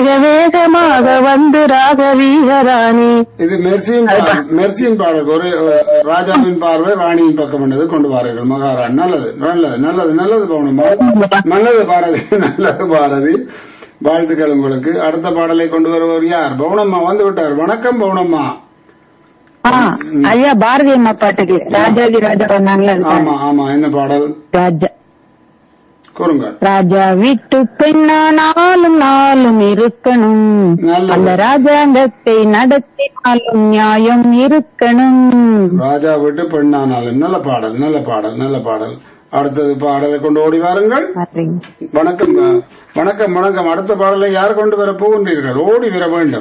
வேக வேகமாக வந்து ராகவீகராணி இது மெர்சியின் பா- மெர்சியின் பாடல் ஒரு அஹ், ராஜாவின் பார்வை ராணியின் பக்கம் பண்ணது கொண்டு வாருங்கள் மகாராணி நல்லது நல்லது நல்லது நல்லது பவுனம்மா நல்லது பாரதி நல்லது பாரதி வாழ்த்துக்கள் உங்களுக்கு அடுத்த பாடலை கொண்டு வருவர் யார் பவுனம்மா வந்து விட்டார் வணக்கம் பவுனம்மா ஆ, ஐயா பாரதி அம்மா பாட்டுக்கு ராஜாதி ராஜா வந்தாங்களா அது ஆமா ஆமா என்ன பாடல் ராஜா கூறுங்கள் ராஜா வீட்டு பெண்ணா நாளும் நாளும் இருக்கணும் நல்லது. அந்த ராஜாங்கத்தை நடத்தினாலும் நியாயம் இருக்கணும் ராஜா விட்டு பெண்ணானாலும் நல்ல பாடல் நல்ல பாடல் நல்ல பாடல் அடுத்தது பாடலை கொண்டு ஓடி வாருங்கள் பாத்தீங்க. வணக்கம் அஹ், வணக்கம் வணக்கம் அடுத்த பாடலை யார் கொண்டு வர போகின்றீர்கள் ஓடி வர வேண்டும்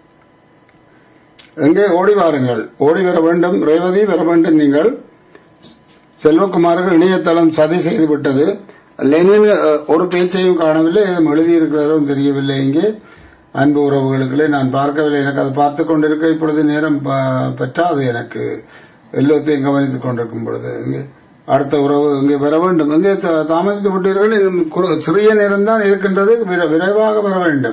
எங்கே ஓடி வாருங்கள் ஓடி வர வேண்டும் ரேவதி வர வேண்டும் நீங்கள் செல்வகுமாருக்கு இணையதளம் சதி செய்து விட்டது லெனின் அஹ், ஒரு பேச்சையும் காணவில்லை எதுவும் எழுதியிருக்கிறாரோ தெரியவில்லை இங்கே அன்பு உறவுகளுக்குள்ளே நான் பார்க்கவில்லை எனக்கு அதை பார்த்து கொண்டிருக்க இப்பொழுது நேரம் ப- பெற்றாது எனக்கு எல்லாத்தையும் கவனித்துக் கொண்டிருக்கும் பொழுது இங்கே அடுத்த உறவு இங்கே வர வேண்டும் இங்கே த- தாமதித்து விட்டீர்கள் இன்னும் குறு- சிறிய நேரம் தான் இருக்கின்றது விர- விரைவாக வர வேண்டும்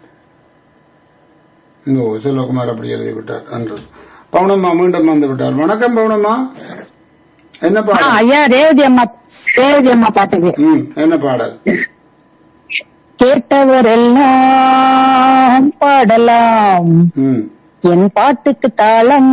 இங்கோ செல்வகுமார் அப்படி எழுதிவிட்டார் அன்று பவுனம்மா மீண்டும் வந்து விட்டார் வணக்கம் பவுனம்மா என்ன ஆ, பாடல் ஐயா ரேவதி அம்மா ரேவதி அம்மா பாட்டுக்கு ம் என்ன பாடல் கேட்டவரெல்லாம் பாடலாம் ம் என் பாட்டுக்கு தாளம்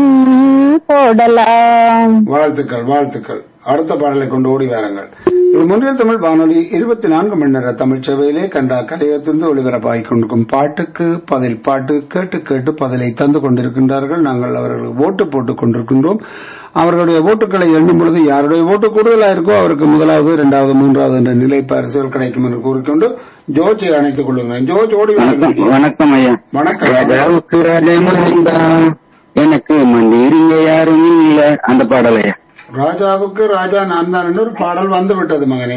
போடலாம் வாழ்த்துக்கள் வாழ்த்துக்கள் அடுத்த பாடலை கொண்டு ஓடி வாருங்கள் இது முன்னில் தமிழ் வானொலி இருபத்தி நான்கு மணி நேர தமிழ் சேவையிலே கண்டா கலையத்திலிருந்து ஒளிபரப்பாகிக் கொண்டிருக்கும் பாட்டுக்கு பதில் பாட்டு கேட்டு கேட்டு பதிலை தந்து கொண்டிருக்கின்றார்கள் நாங்கள் அவர்களுக்கு ஓட்டு போட்டுக் கொண்டிருக்கின்றோம் அவர்களுடைய ஓட்டுகளை எண்ணும் பொழுது யாருடைய ஓட்டு கூடுதலா இருக்கோ அவருக்கு முதலாவது இரண்டாவது மூன்றாவது என்ற நிலை பரிசுகள் கிடைக்கும் என்று கூறிக்கொண்டு ஜோர்ஜை அணைத்துக் கொள்ளுங்கள் ஜோர்ஜ் ஓடி வாருங்கள் வணக்கம் ஐயா வணக்கம் ராஜாவுக்கு ராஜா எனக்கு மந்திரிங்க யாரும் இல்ல அந்த பாடல் ஐயா ராஜாவுக்கு ராஜா நான் தான் என்று ஒரு பாடல் வந்து விட்டது மகனே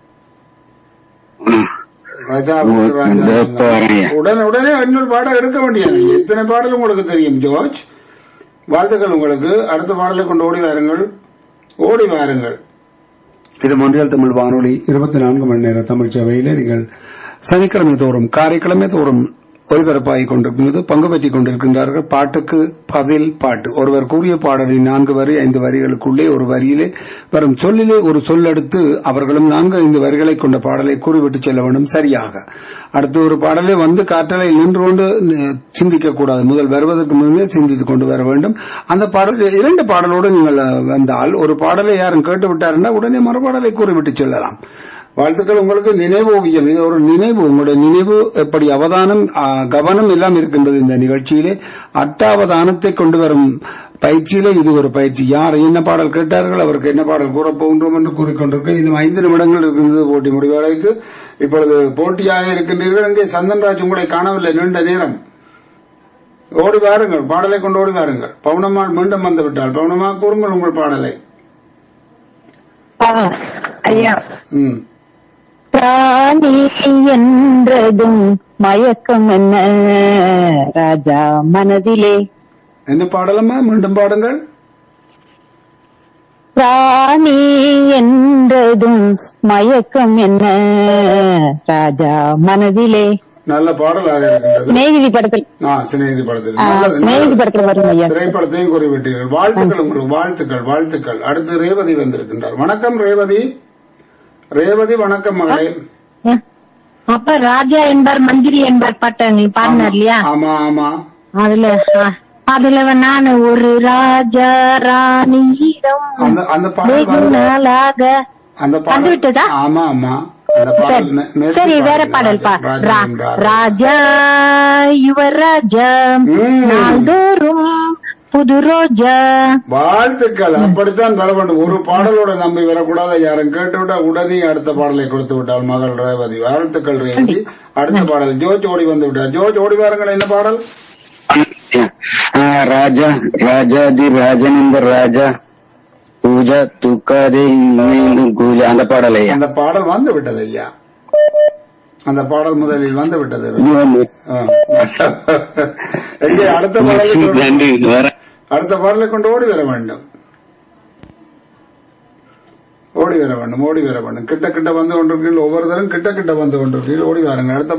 ராஜாவுக்கு ராஜா இந்த நான் தான். பாருங்க. உடனே உடனே இன்னொரு பாடம் எடுக்க முடியாது எத்தனை பாடல் உங்களுக்கு தெரியும் ஜோர்ஜ் வாழ்த்துக்கள் உங்களுக்கு அடுத்த பாடலை கொண்டு ஓடி வாருங்கள் ஓடி வாருங்கள் இது மொன்றியல் தமிழ் வானொலி இருபத்தி நான்கு மணி நேர தமிழ் சேவையிலே நீங்கள் சனிக்கிழமை தோறும் காரைக்கிழமை தோறும் ஒளிபரப்பாகிக் கொண்டிருக்கிறது பங்கு பெற்றுக் கொண்டிருக்கின்றார்கள் பாட்டுக்கு பதில் பாட்டு ஒருவர் கூறிய பாடலின் நான்கு வரி ஐந்து வரிகளுக்குள்ளே ஒரு வரியிலே வரும் சொல்லிலே ஒரு சொல்லெடுத்து அவர்களும் நான்கு ஐந்து வரிகளை கொண்ட பாடலை கூறிவிட்டு செல்ல வேண்டும் சரியாக அடுத்து ஒரு பாடலை வந்து காற்றலை நின்று கொண்டு சிந்திக்க கூடாது முதல் வருவதற்கு முன்னே சிந்தித்துக் கொண்டு வர வேண்டும் அந்த பாடல் இரண்டு பாடலோடு நீங்கள் அஹ், வந்தால் ஒரு பாடலை யாரும் கேட்டு விட்டாருன்னா உடனே மறுபாடலை கூறிவிட்டு செல்லலாம் வாழ்த்துக்கள் உங்களுக்கு நினைவு ஓவியம் இது ஒரு நினைவு உங்களுடைய நினைவு எப்படி அவதானம் ஆ, கவனம் எல்லாம் இருக்கின்றது இந்த நிகழ்ச்சியிலே அட்டாவதானத்தை கொண்டு வரும் பயிற்சியிலே இது ஒரு பயிற்சி யார் என்ன பாடல் கேட்டார்கள் அவருக்கு என்ன பாடல் கூறப் போகின்றோம் என்று கூறிக்கொண்டிருக்க இன்னும் ஐந்து நிமிடங்கள் இருக்கின்றது போட்டி முடிவாளைக்கு இப்பொழுது போட்டியாக இருக்கின்றீர்கள் இங்கே சந்தன்ராஜ் உங்களை காணவில்லை நீண்ட நேரம் ஓடி வாருங்கள் பாடலை கொண்டு ஓடி வாருங்கள் பவுனம்மாள் மீண்டும் வந்து விட்டால் பவுனம்மா கூறுங்கள் உங்கள் பாடலை ஆ, ஐயா ம் பிராணி என்றதும் மயக்கம் என்ன ராஜா மனதிலே என்ன பாடலம்மா மீண்டும் பாடுங்கள் பிராணி என்றதும் மயக்கம் என்ன ராஜா மனதிலே நல்ல பாடலாக இருக்கின்றது சிநேகிதி படத்தில் ஆ சிநேகிதி படத்தில் ஆ, நல்லது, சிநேகிதி நல்லது. படத்தில் வரும் ஐயா திரைப்படத்தையும் கூறிவிட்டீர்கள் வாழ்த்துக்கள் உங்களுக்கு வாழ்த்துக்கள் வாழ்த்துக்கள் அடுத்து ரேவதி வந்திருக்கின்றார் வணக்கம் ரேவதி ரேவதி வணக்கம் மகளே அப்ப ராஜா என்பார் மந்திரி என்பார் பாட்ட நீ பாடினார் இல்லையா ஆமா ஆமா அதுல ஆ, அதுல நான் ஒரு ராஜா ராணியிடம் அந்த அந்த பாடல் வெகு வந்து- நாளாக அந்த வந்து பாடல் விட்டதா? ஆமா ஆமா அந்த பாடல் சரி மே- மேற்கு சரி வேற பாடல் பாடல் பா ராஜா ரா- என்பார். ராஜா யுவர் ராஜா ம். நாள்தோறும் புது ரோஜா வாழ்த்துக்கள் அப்படித்தான் வர வேண்டும் ஒரு பாடலோட நம்பி வரக்கூடாது யாரும் கேட்டுவிட்டா உடனே அடுத்த பாடலை கொடுத்து விட்டாள் மகள் ரேவதி வாழ்த்துக்கள் ரேவதி அடுத்த பாடல் ஜோஜ் ஓடி வந்து விட்டார் ஜோஜ் ஓடி வாருங்கள் என்ன பாடல் ஆ, ராஜா ராஜாதி ராஜனந்த ராஜா பூஜா தூக்காதே மீண்டும் பூஜா அந்த பாடல் ஐயா அந்த பாடல் வந்து விட்டது ஐயா அந்த பாடல் முதலில் வந்து விட்டது ஆ. எங்கே அடுத்த பாடலை கொண்டு- நன்றி வர அடுத்த பாடலை கொண்டு ஓடி வர வேண்டும் ஓடி வர வேண்டும் ஓடி வர வேண்டும் கிட்ட கிட்ட வந்து கொண்டிருக்கீர்கள் ஒவ்வொருத்தரும் கிட்ட கிட்ட வந்து கொண்டிருக்கீர்கள் ஓடி வாருங்கள் அடுத்த